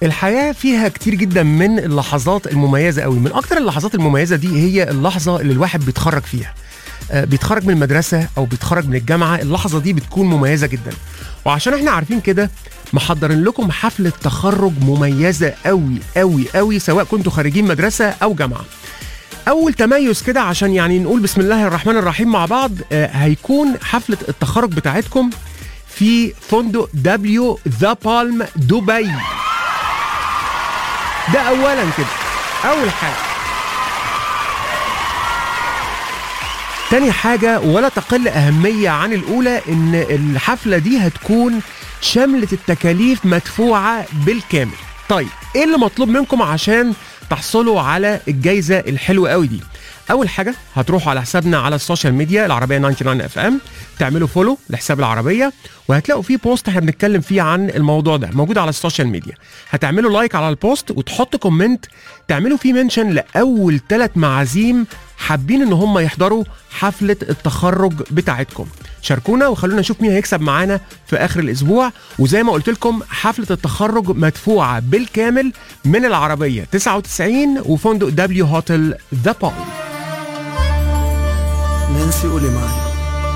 الحياة فيها كتير جدا من اللحظات المميزة قوي من أكتر اللحظات المميزة دي هي اللحظة اللي الواحد بيتخرج فيها آه، بيتخرج من المدرسة أو بيتخرج من الجامعة اللحظة دي بتكون مميزة جدا وعشان احنا عارفين كده محضرين لكم حفلة تخرج مميزة قوي قوي قوي سواء كنتوا خارجين مدرسة أو جامعة اول تميز كده عشان يعني نقول بسم الله الرحمن الرحيم مع بعض آه، هيكون حفله التخرج بتاعتكم في فندق دبليو ذا بالم دبي ده اولا كده اول حاجه تاني حاجة ولا تقل أهمية عن الأولى إن الحفلة دي هتكون شملة التكاليف مدفوعة بالكامل طيب إيه اللي مطلوب منكم عشان تحصلوا على الجايزة الحلوة قوي دي أول حاجة هتروحوا على حسابنا على السوشيال ميديا العربية 99 اف ام تعملوا فولو لحساب العربية وهتلاقوا فيه بوست احنا بنتكلم فيه عن الموضوع ده موجود على السوشيال ميديا هتعملوا لايك على البوست وتحطوا كومنت تعملوا فيه منشن لأول ثلاث معازيم حابين ان هم يحضروا حفله التخرج بتاعتكم شاركونا وخلونا نشوف مين هيكسب معانا في اخر الاسبوع وزي ما قلت لكم حفله التخرج مدفوعه بالكامل من العربيه 99 وفندق دبليو هوتل ذا بالم نانسي قولي معايا